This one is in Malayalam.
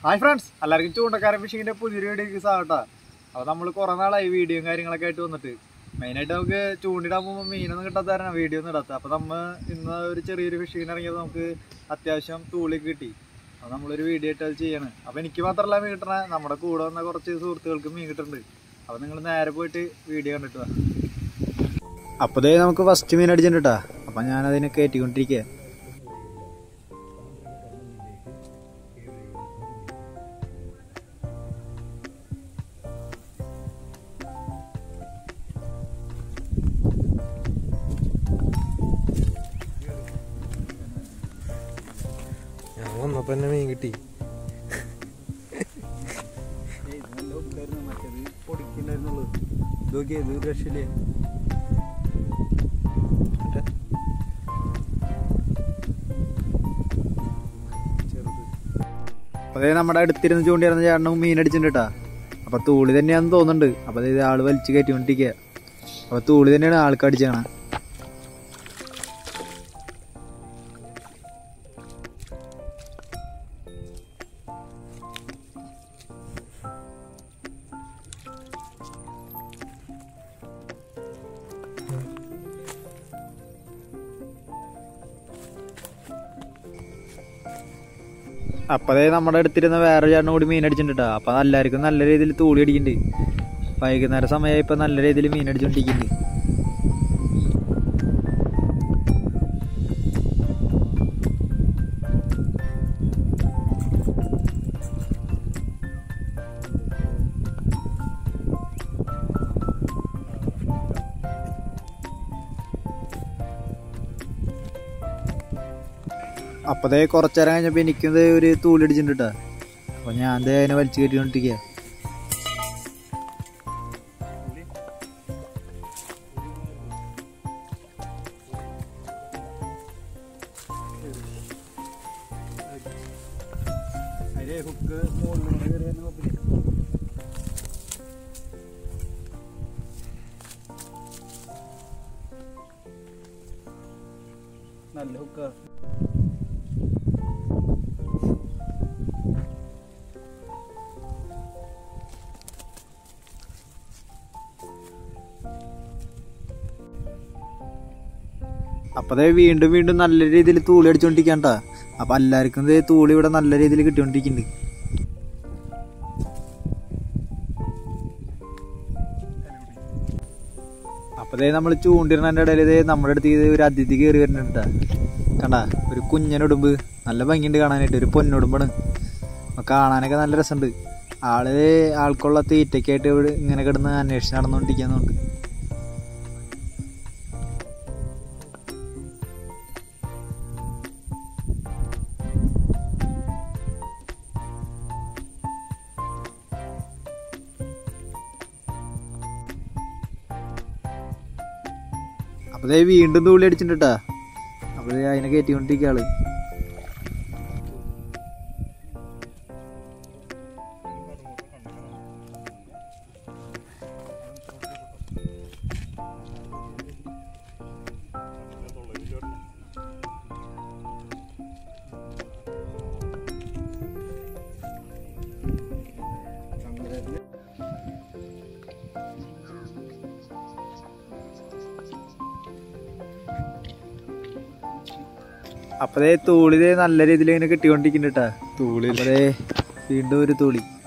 ഹായ് ഫ്രണ്ട്സ് എല്ലാവർക്കും ചൂണ്ടക്കാരൻ ഫിഷിങ്ങിന്റെ പുതിയൊരു വീഡിയോക്ക് സ്വാഗട്ടാ അപ്പോൾ നമ്മൾ കുറേ നാളായി വീഡിയോയും കാര്യങ്ങളൊക്കെ ആയിട്ട് വന്നിട്ട് മെയിനായിട്ട് നമുക്ക് ചൂണ്ടിടാൻ പോകുമ്പോൾ മീനൊന്നും കിട്ടാത്തതാണ് വീഡിയോ ഒന്നും ഇടാത്ത അപ്പോൾ നമ്മൾ ഇന്ന് ഒരു ചെറിയൊരു ഫിഷിങ്ങിന് ഇറങ്ങിയത് നമുക്ക് അത്യാവശ്യം തൂളി കിട്ടി അപ്പോൾ നമ്മളൊരു വീഡിയോ ആയിട്ട് അത് ചെയ്യാണ് അപ്പോൾ എനിക്ക് മാത്രമല്ല മീൻ കിട്ടണ നമ്മുടെ കൂടെ വന്ന കുറച്ച് സുഹൃത്തുക്കൾക്ക് മീൻ കിട്ടുന്നുണ്ട് അപ്പോൾ നിങ്ങൾ നേരെ പോയിട്ട് വീഡിയോ കണ്ടിട്ട് വാ അപ്പോൾ ദേ നമുക്ക് ഫസ്റ്റ് മീൻ അടിച്ചിട്ടുണ്ട് കേട്ടോ അപ്പം ഞാനതിനെ കയറ്റിക്കൊണ്ടിരിക്കുക ഞാൻ വന്നപ്പോ തന്നെ മീൻ കിട്ടി രക്ഷയില്ലേ അതെ നമ്മുടെ അടുത്തിരുന്ന് ചൂണ്ടിയിരുന്ന ചേട്ടനും മീൻ അടിച്ചിട്ടുണ്ട് കേട്ടാ അപ്പൊ തൂളി തന്നെയാന്ന് തോന്നുന്നുണ്ട് അപ്പൊ ഇത് ആള് വലിച്ചു കയറ്റിക്കൊണ്ടിരിക്കുക അപ്പൊ തൂളി തന്നെയാണ് ആൾക്ക് അടിച്ചാണ് അപ്പൊ അതേ നമ്മുടെ അടുത്തിരുന്ന വേറെ ചേട്ടനും കൂടി മീൻ അടിച്ചിട്ടുണ്ട് കേട്ടോ അപ്പൊ എല്ലാവർക്കും നല്ല രീതിയിൽ തൂളി അടിക്കുന്നുണ്ട് വൈകുന്നേരം സമയമായി ഇപ്പൊ നല്ല രീതിയിൽ മീൻ അടിച്ചോണ്ടിരിക്കുന്നുണ്ട് അപ്പതേ കുറച്ചേരം കഴിഞ്ഞപ്പോ എനിക്കും ദേ ഒരു തൂളി അടിച്ചിട്ടുണ്ട് കേട്ടോ അപ്പൊ ഞാൻ ദേ അതിനെ വലിച്ചു കയറ്റിക്കൊണ്ടിരിക്കുക നല്ല ഹുക്ക അപ്പതേ വീണ്ടും വീണ്ടും നല്ല രീതിയിൽ തൂളി അടിച്ചോണ്ടിരിക്കണ്ട അപ്പൊ എല്ലാവർക്കും ദേ തൂളി ഇവിടെ നല്ല രീതിയിൽ കിട്ടിക്കൊണ്ടിരിക്കുന്നുണ്ട് അപ്പതേ നമ്മൾ ചൂണ്ടിരുന്നതിന്റെ ഇടയിൽ ഇതേ നമ്മുടെ അടുത്ത് ഇത് ഒരു അതിഥി കയറി വരുന്നുണ്ട് കണ്ട ഒരു കുഞ്ഞനുടുമ്പ് നല്ല ഭംഗിയുണ്ട് കാണാനായിട്ട് ഒരു പൊന്നുടുമ്പാണ് അപ്പൊ കാണാനൊക്കെ നല്ല രസമുണ്ട് ആള് ആൾക്കുള്ള തീറ്റയ്ക്കായിട്ട് ഇവിടെ ഇങ്ങനെ കിടന്ന് അന്വേഷിച്ച് നടന്നുകൊണ്ടിരിക്കുന്നുണ്ട് അപ്പൊ ദേ വീണ്ടും തൂളി അടിച്ചിട്ടുണ്ട് കേട്ടാ അപ്പൊ ദേ അതിനെ കയറ്റിക്കൊണ്ടിരിക്കുക ആള് അപ്പതേ തൂളി ദേ നല്ല രീതിയിൽ ഇങ്ങനെ കിട്ടിക്കൊണ്ടിരിക്കുന്നുണ്ട് കേട്ടാ തൂളി അപ്പതേ വീണ്ടും ഒരു തൂളി